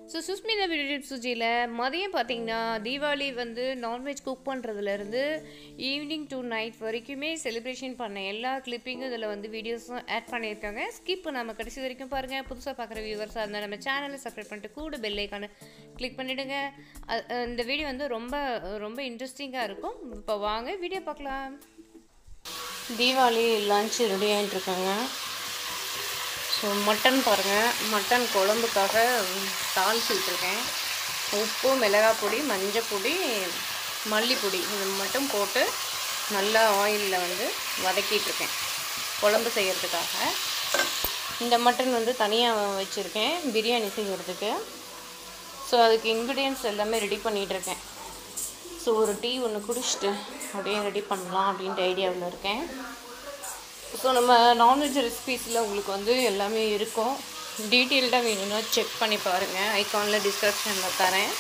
so Sushmita beauty சுஜியில் மதியம் பார்த்தீங்கன்னா தீபாவளி வந்து நான்வெஜ் குக் பண்ணுறதுலேருந்து ஈவினிங் டு நைட் வரைக்குமே செலிப்ரேஷன் பண்ண எல்லா கிளிப்பிங்கும் இதில் வந்து வீடியோஸும் ஆட் பண்ணியிருக்காங்க ஸ்கிப் நம்ம கடைசி வரைக்கும் பாருங்கள் புதுசாக பார்க்குற வியூவர்ஸாக இருந்தால் நம்ம சேனலை சப்ஸ்கிரைப் பண்ணிட்டு கூட பெல் ஐக்கானை கிளிக் பண்ணிவிடுங்க இந்த வீடியோ வந்து ரொம்ப ரொம்ப இன்ட்ரெஸ்டிங்காக இருக்கும் இப்போ வாங்க வீடியோ பார்க்கலாம் தீபாவளி லன்ச் ரெடி ஆகிட்டு இருக்காங்க ஸோ மட்டன் பாருங்கள் மட்டன் குழம்புக்காக தாளிச்சு விட்டுருக்கேன் உப்பு மிளகாய் பொடி மஞ்சள் பொடி மல்லிப்பொடி இது மட்டும் போட்டு நல்லா ஆயிலில் வந்து வதக்கிட்டுருக்கேன் குழம்பு செய்கிறதுக்காக இந்த மட்டன் வந்து தனியாக வச்சுருக்கேன் பிரியாணி செய்கிறதுக்கு ஸோ அதுக்கு இன்க்ரீடியன்ஸ் எல்லாமே ரெடி பண்ணிகிட்ருக்கேன் ஸோ ஒரு டீ ஒன்று குடிச்சிட்டு அப்படியே ரெடி பண்ணலாம் அப்படின்ட்டு ஐடியாவில் இருக்கேன் ஸோ நம்ம நான்வெஜ் ரெசிபீஸில் உங்களுக்கு வந்து எல்லாமே இருக்கும் டீட்டெயில்டாக வேணும்னா செக் பண்ணி பாருங்கள் ஐக்கானில் டிஸ்கிரிப்ஷனில் தரேன்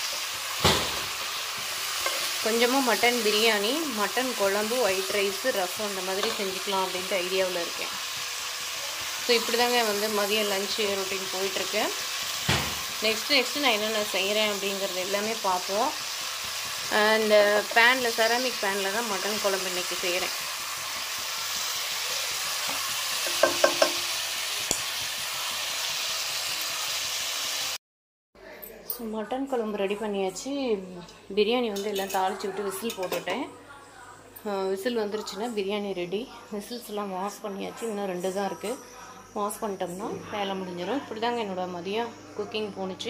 கொஞ்சமாக மட்டன் பிரியாணி மட்டன் குழம்பு ஒயிட் ரைஸு ரசம் இந்த மாதிரி செஞ்சுக்கலாம் அப்படின்ட்டு ஐடியாவில் இருக்கேன் ஸோ இப்படி தாங்க வந்து மதிய லஞ்சு ரொட்டீன் போயிட்டுருக்கு நெக்ஸ்ட் நெக்ஸ்ட்டு நான் என்னென்ன செய்கிறேன் அப்படிங்கிறது எல்லாமே பார்ப்போம் இந்த பேனில் செராமிக் பேனில் தான் மட்டன் குழம்பு இன்றைக்கி செய்கிறேன் ஸோ மட்டன் குழம்பு ரெடி பண்ணியாச்சு பிரியாணி வந்து எல்லாம் தாளித்து விட்டு விசில் போட்டுட்டேன் விசில் வந்துருச்சுன்னா பிரியாணி ரெடி விசில்ஸ்லாம் வாஷ் பண்ணியாச்சு இன்னும் ரெண்டு தான் இருக்குது வாஷ் பண்ணிட்டோம்னா வேலை முடிஞ்சிடும் இப்படி தாங்க என்னோடய மதியம் குக்கிங் போணுச்சு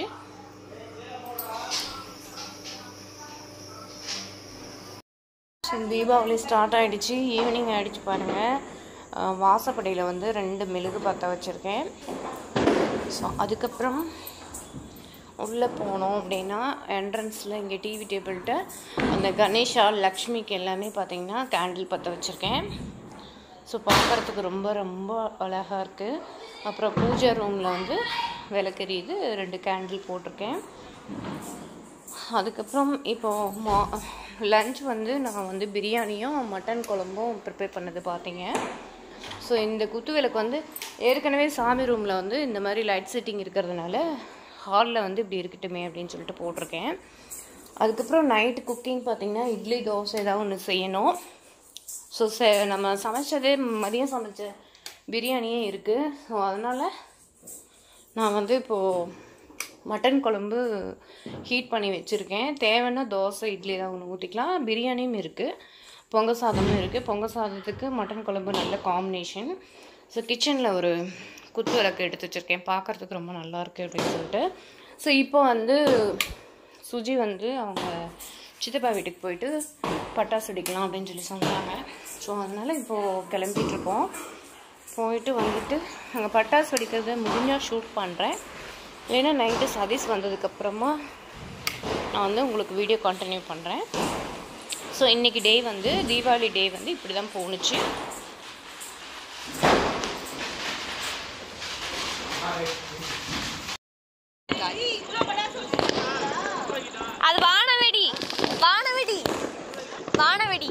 தீபாவளி ஸ்டார்ட் ஆகிடுச்சு ஈவினிங் ஆகிடுச்சு பாருங்கள் வாசப்படியில் வந்து ரெண்டு மெழுகு பற்ற வச்சுருக்கேன் ஸோ அதுக்கப்புறம் உள்ளே போனோம் அப்படின்னா என்ட்ரன்ஸில் இங்கே டிவி டேபிள்கிட்ட அந்த கணேஷா லக்ஷ்மிக்கு எல்லாமே பார்த்திங்கன்னா கேண்டில் பற்ற வச்சுருக்கேன் ஸோ பார்க்குறதுக்கு ரொம்ப ரொம்ப அழகாக இருக்குது அப்புறம் பூஜை ரூமில் வந்து விளக்கெரியுது ரெண்டு கேண்டில் போட்டிருக்கேன் அதுக்கப்புறம் இப்போது மா லஞ்ச் வந்து நான் வந்து பிரியாணியும் மட்டன் குழம்பும் ப்ரிப்பேர் பண்ணது பார்த்தீங்க ஸோ இந்த குத்து விளக்கு வந்து ஏற்கனவே சாமி ரூமில் வந்து இந்த மாதிரி லைட் செட்டிங் இருக்கிறதுனால ஹாலில் வந்து இப்படி இருக்கட்டுமே அப்படின்னு சொல்லிட்டு போட்டிருக்கேன் அதுக்கப்புறம் நைட்டு குக்கிங் பார்த்திங்கன்னா இட்லி தோசை ஏதாவது ஒன்று செய்யணும் ஸோ ச நம்ம சமைச்சதே மதியம் சமைச்ச பிரியாணியே இருக்குது ஸோ அதனால் நான் வந்து இப்போது மட்டன் குழம்பு ஹீட் பண்ணி வச்சுருக்கேன் தேவைன்னா தோசை இட்லி ஏதாவது ஒன்று ஊற்றிக்கலாம் பிரியாணியும் இருக்குது பொங்க சாதமும் இருக்குது பொங்க சாதத்துக்கு மட்டன் குழம்பு நல்ல காம்பினேஷன் ஸோ கிச்சனில் ஒரு குத்து விளக்கு எடுத்து வச்சுருக்கேன் பார்க்குறதுக்கு ரொம்ப நல்லாயிருக்கு அப்படின்னு சொல்லிட்டு ஸோ இப்போ வந்து சுஜி வந்து அவங்க சித்தப்பா வீட்டுக்கு போயிட்டு பட்டாசு அடிக்கலாம் அப்படின்னு சொல்லி சொன்னாங்க ஸோ அதனால் இப்போது கிளம்பிகிட்ருக்கோம் போயிட்டு வந்துட்டு அங்கே பட்டாசு வெடிக்கிறத முடிஞ்சால் ஷூட் பண்ணுறேன் ஏன்னா நைட்டு சதீஷ் வந்ததுக்கப்புறமா நான் வந்து உங்களுக்கு வீடியோ கண்டினியூ பண்ணுறேன் ஸோ இன்றைக்கி டே வந்து தீபாவளி டே வந்து இப்படி தான் போணுச்சு அது வானவெடி வானவெடி வானவெடி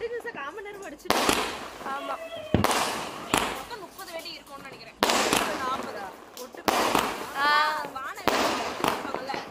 கண்டினியூஸா காமன் நேரம் அடிச்சிட்டு ஆமா மொத்தம் முப்பது வெடி இருக்கும்னு நினைக்கிறேன் நாற்பதா ஒட்டு ஆ வான வெடி இருப்பாங்கல்ல